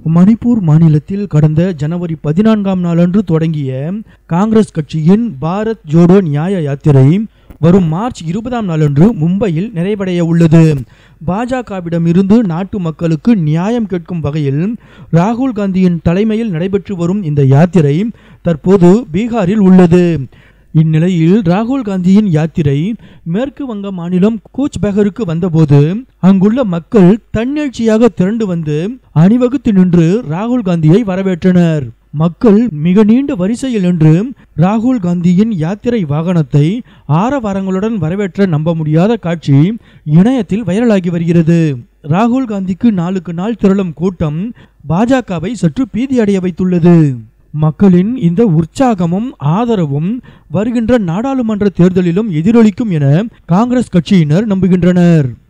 மணிப்பூர் மாநிலத்தில் கடந்த ஜனவரி பதினான்காம் நாளன்று தொடங்கிய காங்கிரஸ் கட்சியின் பாரத் ஜோடோ நியாய யாத்திரை வரும் மார்ச் இருபதாம் நாளன்று மும்பையில் நிறைவடைய உள்ளது பாஜகவிடமிருந்து நாட்டு மக்களுக்கு நியாயம் கேட்கும் வகையில் ராகுல் காந்தியின் தலைமையில் நடைபெற்று வரும் இந்த யாத்திரை தற்போது பீகாரில் உள்ளது இந்நிலையில் ராகுல் காந்தியின் யாத்திரை மேற்கு வங்க மாநிலம் கூச் பெஹருக்கு வந்தபோது அங்குள்ள மக்கள் தன்னெழுச்சியாக திரண்டு வந்து அணிவகுத்து நின்று ராகுல் காந்தியை வரவேற்றனர் மக்கள் மிக நீண்ட வரிசையில் நின்று ராகுல் காந்தியின் யாத்திரை வாகனத்தை ஆரவாரங்களுடன் வரவேற்ற நம்ப முடியாத காட்சி இணையத்தில் வைரலாகி வருகிறது ராகுல் காந்திக்கு நாளுக்கு நாள் திரளும் கூட்டம் பாஜகவை சற்று பீதியடைய வைத்துள்ளது மக்களின் இந்த உற்சாகமும் ஆதரவும் வருகின்ற நாடாளுமன்ற தேர்தலிலும் எதிரொலிக்கும் என காங்கிரஸ் கட்சியினர் நம்புகின்றனர்